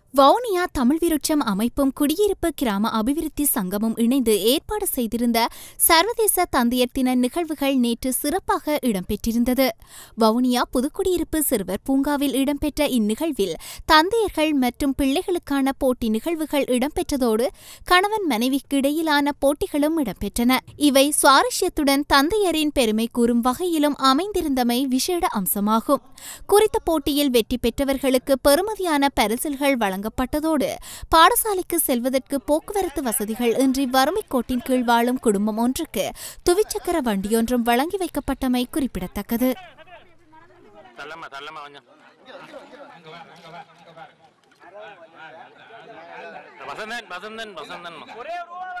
வவுனியா தமிழ் விருட்சம் அமைப்பும் குடியிருப்பு கிராம அபிவிருத்தி சங்கமும் இணைந்து ஏற்பாடு செய்திருந்த சர்வதேச தந்தையர் தின நிகழ்வுகள் நேற்று சிறப்பாக இடம்பெற்றிருந்தது வவுனியா புதுக்குடியிருப்பு சிறுவர் பூங்காவில் இடம்பெற்ற இந்நிகழ்வில் தந்தையர்கள் மற்றும் பிள்ளைகளுக்கான போட்டி நிகழ்வுகள் இடம்பெற்றதோடு கணவன் மனைவிக்கு இடையிலான போட்டிகளும் இடம்பெற்றன இவை சுவாரஸ்யத்துடன் தந்தையரின் பெருமை கூறும் வகையிலும் அமைந்திருந்தமை விசேட அம்சமாகும் குறித்த போட்டியில் வெற்றி பெற்றவர்களுக்கு பெறுமதியான பரிசில்கள் வழங்கப்பட்டதோடு பாடசாலைக்கு செல்வதற்கு போக்குவரத்து வசதிகள் இன்றி வறுமைக் கோட்டின் கீழ் வாழும் குடும்பம் ஒன்றுக்கு துவிச்சக்கர வண்டியொன்றும் வழங்கி வைக்கப்பட்டமை குறிப்பிடத்தக்கது தள்ளம்மா தள்ளம்மா கொஞ்சம் வசந்தன் வசந்தன் வசந்தன்